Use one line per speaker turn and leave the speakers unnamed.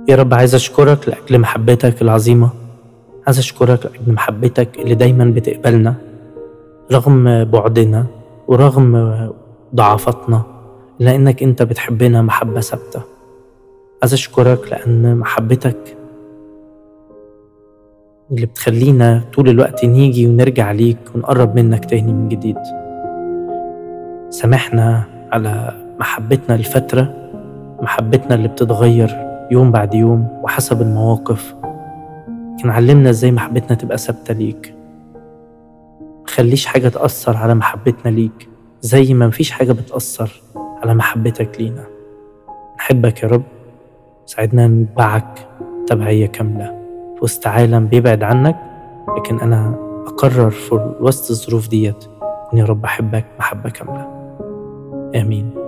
يا رب عايز أشكرك لأجل محبتك العظيمة عايز أشكرك لأجل محبتك اللي دايما بتقبلنا رغم بعدنا ورغم ضعفاتنا لأنك أنت بتحبنا محبة ثابتة عايز أشكرك لأن محبتك اللي بتخلينا طول الوقت نيجي ونرجع ليك ونقرب منك تاني من جديد سامحنا على محبتنا لفترة محبتنا اللي بتتغير يوم بعد يوم وحسب المواقف لكن علمنا ازاي محبتنا تبقى ثابتة ليك مخليش حاجة تأثر على محبتنا ليك زي ما مفيش حاجة بتأثر على محبتك لينا نحبك يا رب ساعدنا نتبعك تبعية كاملة في وسط عالم بيبعد عنك لكن أنا أقرر في وسط الظروف ديت إني يا رب أحبك محبة كاملة آمين